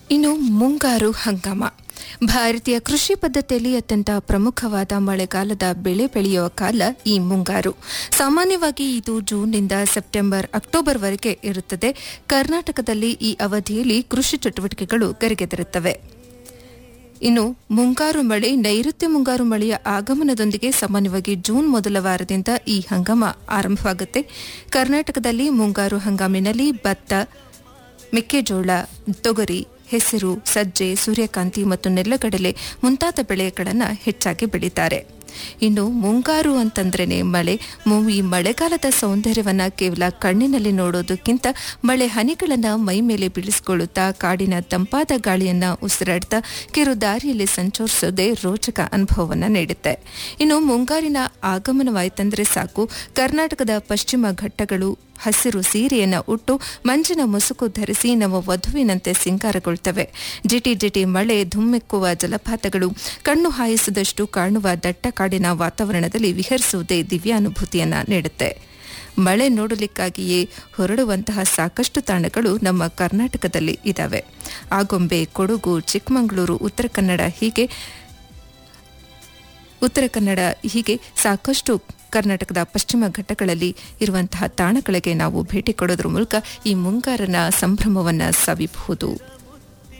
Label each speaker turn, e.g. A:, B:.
A: ಇನ್ನು ಮುಂಗಾರು ಹಂಗಾಮ ಭಾರತೀಯ ಕೃಷಿ ಪದ್ಧತಿಯಲ್ಲಿ ಅತ್ಯಂತ ಪ್ರಮುಖವಾದ ಮಳೆಗಾಲದ ಬೆಳೆ ಬೆಳೆಯುವ ಕಾಲ ಈ ಮುಂಗಾರು ಸಾಮಾನ್ಯವಾಗಿ ಇದು ಜೂನ್ನಿಂದ ಸೆಪ್ಟೆಂಬರ್ ಅಕ್ಟೋಬರ್ವರೆಗೆ ಇರುತ್ತದೆ ಕರ್ನಾಟಕದಲ್ಲಿ ಈ ಅವಧಿಯಲ್ಲಿ ಕೃಷಿ ಚಟುವಟಿಕೆಗಳು ಗರಿಗೆದರುತ್ತವೆ ಇನ್ನು ಮುಂಗಾರು ಮಳೆ ನೈಋತ್ಯ ಮುಂಗಾರು ಮಳೆಯ ಆಗಮನದೊಂದಿಗೆ ಸಾಮಾನ್ಯವಾಗಿ ಜೂನ್ ಮೊದಲ ವಾರದಿಂದ ಈ ಹಂಗಾಮ ಆರಂಭವಾಗುತ್ತೆ ಕರ್ನಾಟಕದಲ್ಲಿ ಮುಂಗಾರು ಹಂಗಾಮಿನಲ್ಲಿ ಭತ್ತ ಮೆಕ್ಕೆಜೋಳ ತೊಗರಿ ಹೆಸರು ಸಜ್ಜೆ ಸೂರ್ಯಕಾಂತಿ ಮತ್ತು ನೆಲ್ಲಗಡಲೆ ಮುಂತಾದ ಬೆಳೆಗಳನ್ನು ಹೆಚ್ಚಾಗಿ ಬೆಳೀತಾರೆ ಇನ್ನು ಮುಂಗಾರು ಅಂತಂದ್ರೇನೆ ಮಳೆ ಮು- ಈ ಮಳೆಗಾಲದ ಸೌಂದರ್ಯವನ್ನ ಕೇವಲ ಕಣ್ಣಿನಲ್ಲಿ ನೋಡೋದಕ್ಕಿಂತ ಮಳೆ ಹನಿಗಳನ್ನ ಮೈ ಮೇಲೆ ಬೀಳಿಸಿಕೊಳ್ಳುತ್ತಾ ಕಾಡಿನ ತಂಪಾದ ಗಾಳಿಯನ್ನ ಉಸಿರಾಡ್ತಾ ಕಿರು ದಾರಿಯಲ್ಲಿ ಸಂಚರಿಸೋದೇ ರೋಚಕ ಅನುಭವವನ್ನ ನೀಡುತ್ತೆ ಇನ್ನು ಮುಂಗಾರಿನ ಆಗಮನವಾಯ್ತಂದ್ರೆ ಸಾಕು ಕರ್ನಾಟಕದ ಪಶ್ಚಿಮ ಘಟ್ಟಗಳು ಹಸಿರು ಸೀರೆಯನ್ನ ಉಟ್ಟು ಮಂಜಿನ ಮುಸುಕು ಧರಿಸಿ ನಮ್ಮ ವಧುವಿನಂತೆ ಸಿಂಗಾರಗೊಳ್ತವೆ ಜಿಟಿ ಜಿಟಿ ಮಳೆ ಧುಮ್ಮೆಕ್ಕುವ ಜಲಪಾತಗಳು ಕಣ್ಣು ಹಾಯಿಸಿದಷ್ಟು ಕಾಣುವ ದಟ್ಟ ಕಾಡಿನ ವಾತಾವರಣದಲ್ಲಿ ವಿಹರಿಸುವುದೇ ದಿವ್ಯಾನುಭೂತಿಯನ್ನ ನೀಡುತ್ತೆ ಮಳೆ ನೋಡಲಿಕ್ಕಾಗಿಯೇ ಹೊರಡುವಂತಹ ಸಾಕಷ್ಟು ತಾಣಗಳು ನಮ್ಮ ಕರ್ನಾಟಕದಲ್ಲಿ ಇದ್ದಾವೆ ಆಗೊಂಬೆ ಕೊಡಗು ಚಿಕ್ಕಮಗಳೂರು ಉತ್ತರ ಕನ್ನಡ ಹೀಗೆ ಉತ್ತರ ಕನ್ನಡ ಹೀಗೆ ಸಾಕಷ್ಟು ಕರ್ನಾಟಕದ ಪಶ್ಚಿಮ ಘಟ್ಟಗಳಲ್ಲಿ ಇರುವಂತಹ ತಾಣಗಳಿಗೆ ನಾವು ಭೇಟಿ ಕೊಡೋದ್ರ ಮೂಲಕ ಈ ಮುಂಗಾರನ ಸಂಭ್ರಮವನ್ನ ಸವಿಬಹುದು